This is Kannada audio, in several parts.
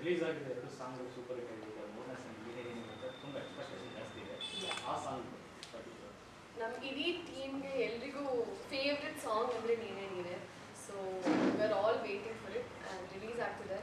ರಿಲೀಸ್ ಆಗಿದೆ ಎರಡು ಸಾಂಗ್ ಸೂಪರ್ ಹಿಟ್ ಆಗಿದೆ ಮೂರನೇ ಸಾಂಗ್ ಇಂಜಿನಿಯರಿಂಗ್ ಅಂತ ತುಂಬ ಎಕ್ಸ್ಪೆಕ್ಟೇಷನ್ ಜಾಸ್ತಿ ಇದೆ ಆ ಸಾಂಗ್ ನಮ್ಮ ಇಡೀ ಟೀಮ್ಗೆ ಎಲ್ರಿಗೂ ಫೇವ್ರೆಟ್ ಸಾಂಗ್ ಅಂದರೆ ನೀನೇ ನೀನೆ so we are all waiting for it and release ಆಗ್ತಿದೆ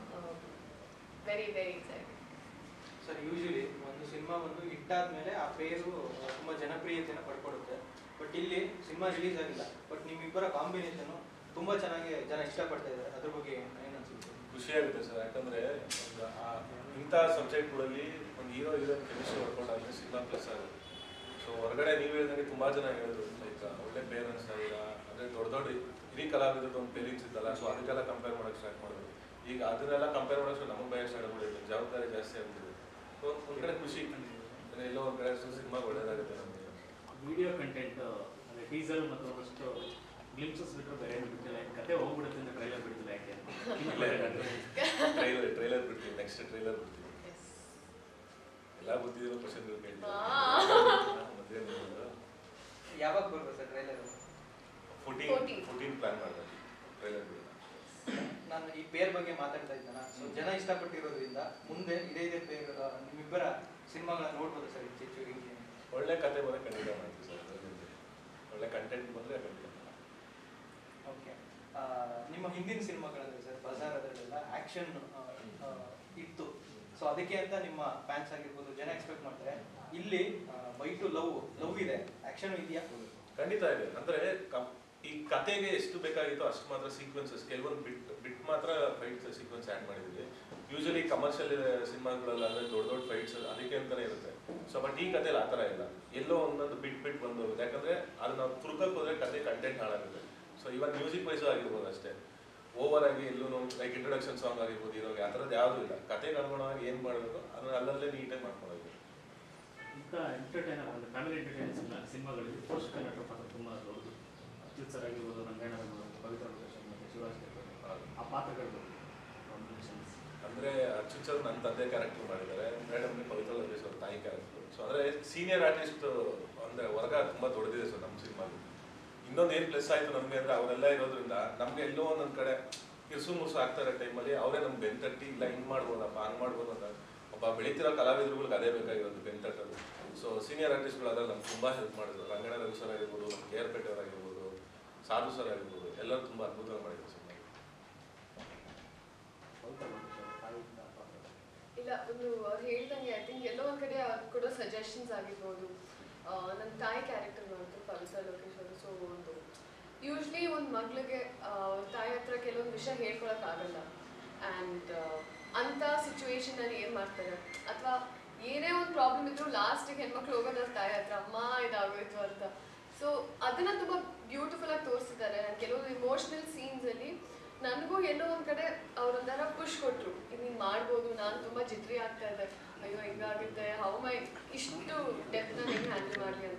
very very excited sir usually ಒಂದು ಸಿನಿಮಾ ಒಂದು ಹಿಟ್ ಆದ್ಮೇಲೆ ಆ ಪೇರು ತುಂಬಾ ಜನಪ್ರಿಯತೆಯನ್ನು ಪಡ್ಕೊಡುತ್ತೆ ಬಟ್ ಇಲ್ಲಿ ಸಿನಿಮಾ ರಿಲೀಸ್ ಆಗಿಲ್ಲ ಬಟ್ ನಿಮ್ಮಿಬ್ಬರ ಕಾಂಬಿನೇಷನ್ ತುಂಬಾ ಚೆನ್ನಾಗಿ ಜನ ಇಷ್ಟಪಡ್ತಾ ಇದ್ದಾರೆ ಅದ್ರ ಬಗ್ಗೆ ಏನ್ ಅನ್ಸುತ್ತೆ ಖುಷಿಯಾಗುತ್ತೆ ಸರ್ ಯಾಕಂದ್ರೆ ಒಂದು ಆ ಇಂಥ ಸಬ್ಜೆಕ್ಟ್ಗಳಲ್ಲಿ ಒಂದು ಹೀರೋ ಹೀರೋಯಿನ್ ಕೆಮಿಸ್ಟ್ರಿ ವರ್ಕೌಟ್ ಆದರೆ ಸಿನಿಮಾ ಪ್ಲಸ್ ಆಗುತ್ತೆ ಸೊ ಹೊರಗಡೆ ನೀವು ಹೇಳಿದಂಗೆ ತುಂಬಾ ಜನ ಹೇಳಿದ್ರು ಲೈಕ್ ಒಳ್ಳೆ ಪೇರೆಂಟ್ಸ್ ಈಗ ಅಂದ್ರೆ ದೊಡ್ಡ ದೊಡ್ಡ ಹಿರಿ ಕಲಾವಿದ್ರದ್ದು ಒಂದು ಪೇರೆಂಟ್ಸ್ ಇತ್ತಲ್ಲ ಸೊ ಅದಕ್ಕೆಲ್ಲ ಕಂಪೇರ್ ಮಾಡಕ್ಕೆ ಸ್ಟಾರ್ಟ್ ಮಾಡಿದ್ರು ಈಗ ಅದನ್ನೆಲ್ಲ ಕಂಪೇರ್ ಮಾಡೋಷ್ಟು ನಮಗೆ ಭಯ ಸ್ಟಾರ್ಟ್ ಆಗ್ಬಿಟ್ಟಿದೆ ಜವಾಬ್ದಾರಿ ಜಾಸ್ತಿ ಆಗ್ಬಿಟ್ಟಿದೆ ಸೊ ಒಂದ್ ಕಡೆ ಖುಷಿ ಅಂದ್ರೆ ಎಲ್ಲೋ ಒಂದ್ ಕಡೆ ಸಿನಿಮಾ ಒಳ್ಳೇದಾಗುತ್ತೆ ನಮಗೆ ವಿಡಿಯೋ ಕಂಟೆಂಟ್ ಅಂದರೆ ಟೀಸರ್ ಮತ್ತು ಒಂದಷ್ಟು ಗ್ಲಿಮ್ಸಸ್ ಬಿಟ್ಟರೆ ಬೇರೆ ಏನು ಬಿಟ್ಟಿಲ್ಲ ಕತೆ ಹೋಗ್ಬಿಡುತ್ತೆ ಅಂತ ಟ್ರೈಲರ್ ಬಿಡ್ತಿಲ್ಲ ಯಾಕೆ ಟ್ರೈಲರ್ ಟ್ರೈಲರ್ ಬಿಡ್ತೀವಿ ನೆಕ್ಸ್ಟ್ ಟ್ರೈಲರ್ ಬಿಡ್ತೀವಿ ಎಲ್ಲ ಗೊತ್ತಿರೋ ಕ್ವಶನ್ಗಳು ಕೇಳ್ತೀವಿ ಮತ್ತೆ ಯಾವಾಗ ಬರ್ಬೋದು sir trailer fourteen 14. Fourteen plan ಮಾಡ್ತಾರೆ ಟ್ರೈಲರ್ ಬಿಡೋಣ ನಾನು ಈ ಪೇರ್ ಬಗ್ಗೆ ಮಾತಾಡ್ತಾ ಇದ್ದಾನ ಸೊ ಜನ ಇಷ್ಟಪಟ್ಟಿರೋದ್ರಿಂದ ಮುಂದೆ ಇದೇ ಇದೇ ಪೇರ್ ನಿಮ್ಮಿಬ್ಬರ ಸಿನಿಮಾಗಳನ್ನ ನೋಡ್ಬೋದು ಸರ್ ಹೆಚ್ಚು ಹಿಂಗೆ ಒಳ್ಳೆ ಕತೆ ಬಂದ್ರೆ ಖಂಡಿತ ಮಾಡ್ತೀವಿ ಸರ್ ಅದ್ರಲ್ಲಿ ಒಳ್ಳೆ ಕಂಟೆಂಟ್ ಬಂದ್ರೆ ಖಂಡಿತ ಓಕೆ ನಿಮ್ಮ ಹಿಂದಿನ ಸಿನಿಮಾಗಳಲ್ಲಿ ಸರ್ ಬಜಾರದಲ್ಲೆಲ್ಲ ಆಕ್ಷನ್ ಇತ್ತು ಸೊ ಅದಕ್ಕೆ ಅಂತ ನಿಮ್ಮ ಫ್ಯಾನ್ಸ್ ಆಗಿರ್ಬೋದು ಜನ ಎಕ್ಸ್ಪೆಕ್ಟ್ ಮಾಡ್ತಾರೆ ಇಲ್ಲಿ ಬೈ ಟು ಲವ್ ಲವ್ ಇದೆ ಆಕ್ಷನ್ ಇದೆಯಾ ಖಂಡಿತ ಇದೆ ಅಂದ್ರೆ ಕಂ- ಈ ಕತೆಗೆ ಎಷ್ಟು ಬೇಕಾಗಿತ್ತೋ ಅಷ್ಟು ಮಾತ್ರ ಸೀಕ್ವೆನ್ಸಸ್ ಕೆಲವೊಂದು ಬಿಟ್ ಬಿಟ್ ಮಾತ್ರ ಫೈಟ್ಸ್ ಸೀಕ್ವೆನ್ಸ್ ಆ್ಯಡ್ ಮಾಡಿದ್ವಿ ಯೂಶಲಿ ಕಮರ್ಷಿಯಲ್ ಸಿನಿಮಾಗಳೆಲ್ಲ ಅಂದ್ರೆ ದೊಡ್ಡ ದೊಡ್ಡ ಫೈಟ್ಸ್ ಅದಕ್ಕೆ ಅಂತಾನೆ ಇರುತ್ತೆ ಸೊ ಬಟ್ ಈ ಕಥೆಲಿ ಆ ಥರ ಇಲ್ಲ ಎಲ್ಲೋ ಒಂದೊಂದು ಬಿಟ್ ಬಿಟ್ ಬಂದು ಹೋಗುತ್ತೆ ಯಾಕಂದ್ರೆ ಅದು ನಾವು ತುರ್ಕಕ್ಕೆ ಹೋದ್ರೆ ಕತೆ ಕಂಟೆಂಟ್ ಹಾಳಾಗುತ್ತೆ ಸೊ ಇವಾಗ ಮ್ಯೂಸಿಕ್ ವೈಸು ಆಗಿರ್ಬೋದು ಅಷ್ಟೇ ಓವರ್ ಆಗಿ ಎಲ್ಲೂ ಲೈಕ್ ಇಂಟ್ರೊಡಕ್ಷನ್ ಸಾಂಗ್ ಆಗಿರ್ಬೋದು ಇರೋಗೆ ಆ ಥರದ್ದು ಯಾವುದೂ ಇಲ್ಲ ಕತೆಗೆ ಅನುಗುಣವಾಗಿ ಏನು ಮಾಡಬೇಕು ಅದನ್ನ ಅಲ್ಲಲ್ಲೇ ನೀಟಾಗಿ ಮಾಡ್ಕೊಳ್ಳೋದು ಇಂಥ ಎಂಟರ್ಟೈನರ್ ಅಂದರೆ ಫ್ಯಾಮಿಲಿ ಎಂಟರ್ಟೈನರ್ ಸಿನಿಮಾ ಸಿನಿಮಾಗಳಲ್ಲಿ ಪೋಷಕ ನಟರ ಪಾತ್ರ ತುಂಬ ದೊಡ್ಡದು ಅಚ್ಯುತ್ ಸರ್ ಆಗಿರ್ಬೋದು ರಂಗಾಯಣ ಆಗಿರ್ಬೋದು ಪವಿತ್ರ ಲೋಕೇಶನ್ ಮತ್ತು ಶಿವರಾಜ್ ಹೌದು. ಆ ಪಾತ್ರಗಳು ಕಾಂಬಿನೇಷನ್ಸ್ ಅಂದ್ರೆ ಅಚ್ಯುತ್ ಸರ್ ನನ್ನ ತಂದೆ ಕ್ಯಾರೆಕ್ಟರ್ ಮಾಡಿದ್ದಾರೆ ಮೇಡಮ್ ಪವಿತ್ರ ಲೋಕೇಶ್ ಅವ್ರ ತಾಯಿ ಕ್ಯಾರೆಕ್ಟರ್ ಸೊ ಅಂದ್ರೆ ಸೀನಿಯರ್ ಆರ್ಟಿಸ್ಟ್ ಅಂದ್ರೆ ವರ್ಗ ತುಂಬಾ ದೊಡ್ಡದಿದೆ ಸರ್ ನಮ್ಮ ಸಿನಿಮಾಲಿ ಇನ್ನೊಂದು ಏನ್ ಪ್ಲಸ್ ಆಯ್ತು ನಮ್ಗೆ ಅಂದ್ರೆ ಅವರೆಲ್ಲ ಇರೋದ್ರಿಂದ ನಮ್ಗೆ ಎಲ್ಲೋ ಒಂದೊಂದ್ ಕಡೆ ಕಿರ್ಸು ಮುರ್ಸು ಆಗ್ತಾ ಇರೋ ಟೈಮಲ್ಲಿ ಅವರೇ ನಮ್ಗೆ ಬೆನ್ ತಟ್ಟಿ ಇಲ್ಲ ಹಿಂಗ್ ಮಾಡ್ಬೋದಪ್ಪ ಹಂಗ್ ಮಾಡ್ಬೋದು ಅಂತ ಒಬ್ಬ ಬೆಳಿತಿರೋ ಕಲಾವಿದರುಗಳಿಗೆ ಅದೇ ಬೇಕಾಗಿರೋದು ಬೆನ್ ತಟ್ಟೋದು ಸೊ ಸೀನಿಯರ್ ಆರ್ಟಿಸ್ಟ್ಗಳು ಅದ್ರಲ್ಲಿ ನಮ್ಗೆ ತುಂಬಾ ಹೆಲ್ಪ್ ಮಾಡಿದ್ರು ರಂಗಣ ರವಿ ಸರ್ ಆಗಿರ್ಬೋದು ಕೆ ಆರ್ ಪೇಟೆ ಅವರಾಗಿರ್ಬೋದು ಸಾಧು ಸರ್ ಆಗಿರ್ಬೋದು ಎಲ್ಲರೂ ತುಂಬಾ ಅದ್ಭುತವಾಗಿ ಮಾಡಿದ್ರು ಸಿನಿಮಾ ಪವಿತ್ರ ಲೋಕೇಶ್ ಅವರ ತಾಯಿ ಪಾತ್ರ ಇಲ್ಲ ಒಂದು ಅವ್ರು ಹೇಳ್ದಂಗೆ ಐ ಥಿಂಕ್ ಎಲ್ಲೋ ಒಂದು ಕಡೆ ಅವ್ರು ಕೊಡೋ ಸಜೆಷನ್ಸ್ ಆಗಿರ್ಬೋದು ನನ್ನ ತಾಯಿ ಕ್ಯಾರೆಕ್ಟರ್ ಮಾಡಿದ್ರು ಪವಿತ್ರ ಲೋಕೇಶ್ ಅವರು ಸೊ ಒಂದು ಯೂಶ್ವಲಿ ಒಂದು ಮಗಳಿಗೆ ತಾಯಿ ಹತ್ರ ಕೆಲವೊಂದು ವಿಷಯ ಹೇಳ್ಕೊಳಕ್ಕಾಗಲ್ಲ ಆ್ಯಂಡ್ ಅಂಥ ಸಿಚುವೇಶನಲ್ಲಿ ಏನು ಮಾಡ್ತಾರೆ ಅಥವಾ ಏನೇ ಒಂದು ಪ್ರಾಬ್ಲಮ್ ಇದ್ರೂ ಲಾಸ್ಟಿಗೆ ಹೆಣ್ಮಕ್ಳು ಹೋಗೋದು ಅವ್ರ ತಾಯಿ ಹತ್ರ ಅಮ್ಮ ಇದಾಗೋಯ್ತು ಅಂತ ಸೊ ಅದನ್ನ ತುಂಬ ಬ್ಯೂಟಿಫುಲ್ ಆಗಿ ತೋರಿಸಿದ್ದಾರೆ ಆ್ಯಂಡ್ ಕೆಲವೊಂದು ಇಮೋಷ್ನಲ್ ಸೀನ್ಸಲ್ಲಿ ನನಗೂ ಎಲ್ಲೋ ಒಂದು ಕಡೆ ಅವ್ರೊಂಥರ ಖುಷ್ ಕೊಟ್ಟರು ಇದು ನೀನು ಮಾಡ್ಬೋದು ನಾನು ತುಂಬ ಜಿದ್ರಿ ಆಗ್ತಾ ಇದೆ ಅಯ್ಯೋ ಹಿಂಗಾಗುತ್ತೆ ಹೌ ಮೈ ಇಷ್ಟು ಡೆಪ್ನ ಹೆಂಗೆ ಹ್ಯಾಂಡಲ್ ಮಾಡಲಿ